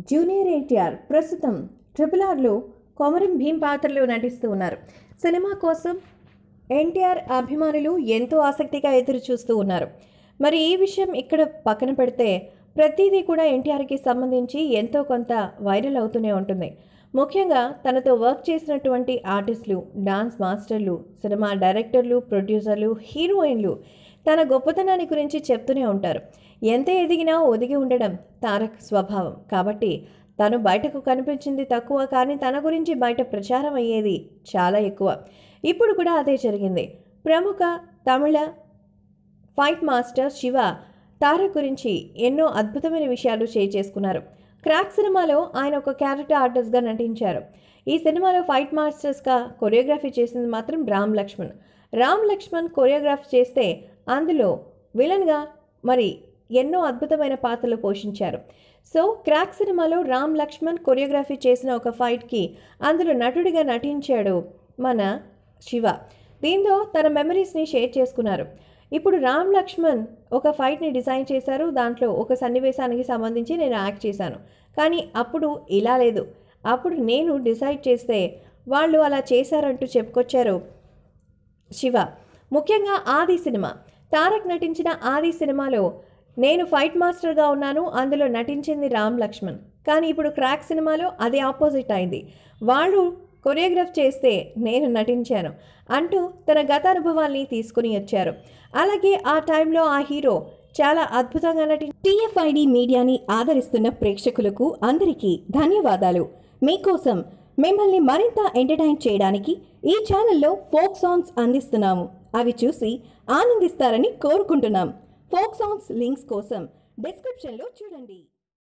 junior NTR ప్రస్తుతం triple ఆర్లో Komaram Bheem పాత్రలో నటిస్తూ ఉన్నారు సినిమా కోసం ఎన్టీఆర్ అభిమానులు ఎంతో ఆసక్తిగా ఎదురు చూస్తూ ఉన్నారు మరి ఈ విషయం ఇక్కడ పక్కన పెడితే ప్రతిదీ కూడా ఎన్టీఆర్కి సంబంధించి ఎంతో కొంత వైరల్ అవుతూనే ఉంటుంది ముఖ్యంగా తనతో వర్క్ చేసినటువంటి ఆర్టిస్టులు డాన్స్ మాస్టర్లు సినిమా డైరెక్టర్లు ప్రొడ్యూసర్లు హీరోయిన్లు తన గొప్పతనాన్ని గురించి చెప్తూనే ఉంటారు ఎంత ఎదిగినా ఒదిగి ఉండడం తారక్ స్వభావం కాబట్టి తను బయటకు కనిపించింది తక్కువ కానీ తన గురించి బయట ప్రచారం అయ్యేది చాలా ఎక్కువ ఇప్పుడు కూడా అదే జరిగింది ప్రముఖ తమిళ ఫైట్ మాస్టర్ శివ తారక్ గురించి ఎన్నో అద్భుతమైన విషయాలు షేర్ చేసుకున్నారు క్రాక్ సినిమాలో ఆయన ఒక క్యారెక్టర్ ఆర్టిస్ట్గా నటించారు ఈ సినిమాలో ఫైట్ మాస్టర్స్గా కొరియోగ్రఫీ చేసింది మాత్రం రామ్ లక్ష్మణ్ రామ్ లక్ష్మణ్ కొరియోగ్రాఫ్ చేస్తే అందులో విలన్గా మరి ఎన్నో అద్భుతమైన పాత్రలు పోషించారు సో క్రాక్ సినిమాలో రామ్ లక్ష్మణ్ కొరియోగ్రఫీ చేసిన ఒక ఫైట్కి అందులో నటుడిగా నటించాడు మన శివ దీంతో తన మెమరీస్ని షేర్ చేసుకున్నారు ఇప్పుడు రామ్ లక్ష్మణ్ ఒక ఫైట్ని డిజైన్ చేశారు దాంట్లో ఒక సన్నివేశానికి సంబంధించి నేను యాక్ట్ చేశాను కానీ అప్పుడు ఇలా లేదు అప్పుడు నేను డిసైడ్ చేస్తే వాళ్ళు అలా చేశారంటూ చెప్పుకొచ్చారు శివ ముఖ్యంగా ఆది సినిమా తారక్ నటించిన ఆది సినిమాలో నేను ఫైట్ మాస్టర్గా ఉన్నాను అందులో నటించింది రామ్ లక్ష్మణ్ కానీ ఇప్పుడు క్రాక్ సినిమాలో అది ఆపోజిట్ అయింది వాళ్ళు కొరియోగ్రాఫ్ చేస్తే నేను నటించాను అంటూ తన గత అనుభవాల్ని తీసుకుని వచ్చారు అలాగే ఆ టైంలో ఆ హీరో చాలా అద్భుతంగా నటి టీఎఫ్ఐడి మీడియాని ఆదరిస్తున్న ప్రేక్షకులకు అందరికీ ధన్యవాదాలు మీకోసం మిమ్మల్ని మరింత ఎంటర్టైన్ చేయడానికి ఈ ఛానల్లో ఫోక్ సాంగ్స్ అందిస్తున్నాము అవి చూసి ఆనందిస్తారని కోరుకుంటున్నాం ఫోక్ సాంగ్స్ లింక్స్ కోసం డిస్క్రిప్షన్లో చూడండి